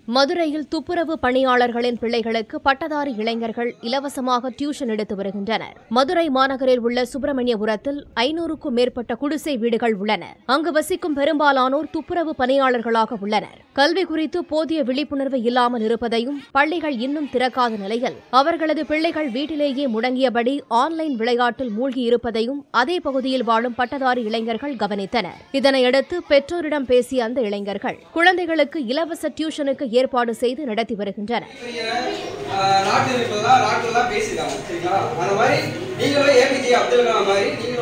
மதுரையில் துப்புரவு பணியாளர்களின் பிள்ளைகளுக்கு பட்டதாரி இளைஞர்கள் இலவசமாக டியூஷன் எடுத்து வருகின்றனர் மதுரை மாநகரில் உள்ள சுப்பிரமணியபுரத்தில் ஐநூறுக்கும் மேற்பட்ட குடிசை வீடுகள் உள்ளன அங்கு வசிக்கும் பெரும்பாலானோர் துப்புரவு பணியாளர்களாக உள்ளனர் கல்வி குறித்து போதிய விழிப்புணர்வு இல்லாமல் இருப்பதையும் பள்ளிகள் இன்னும் திறக்காத நிலையில் அவர்களது பிள்ளைகள் வீட்டிலேயே முடங்கியபடி ஆன்லைன் விளையாட்டில் மூழ்கி இருப்பதையும் அதே பகுதியில் வாழும் பட்டதாரி இளைஞர்கள் கவனித்தனர் இதனையடுத்து பெற்றோரிடம் பேசிய அந்த இளைஞர்கள் குழந்தைகளுக்கு இலவச டியூஷனுக்கு ஏற்பாடு செய்து நடத்தி வருகின்றனர் ஆஹ் நாட்டு இருப்பதா நாட்டுலாம் பேசியிருக்காங்க சரிங்களா அந்த மாதிரி நீங்களும் ஏபிஜே அப்துல் கலாம் மாதிரி நீங்களும்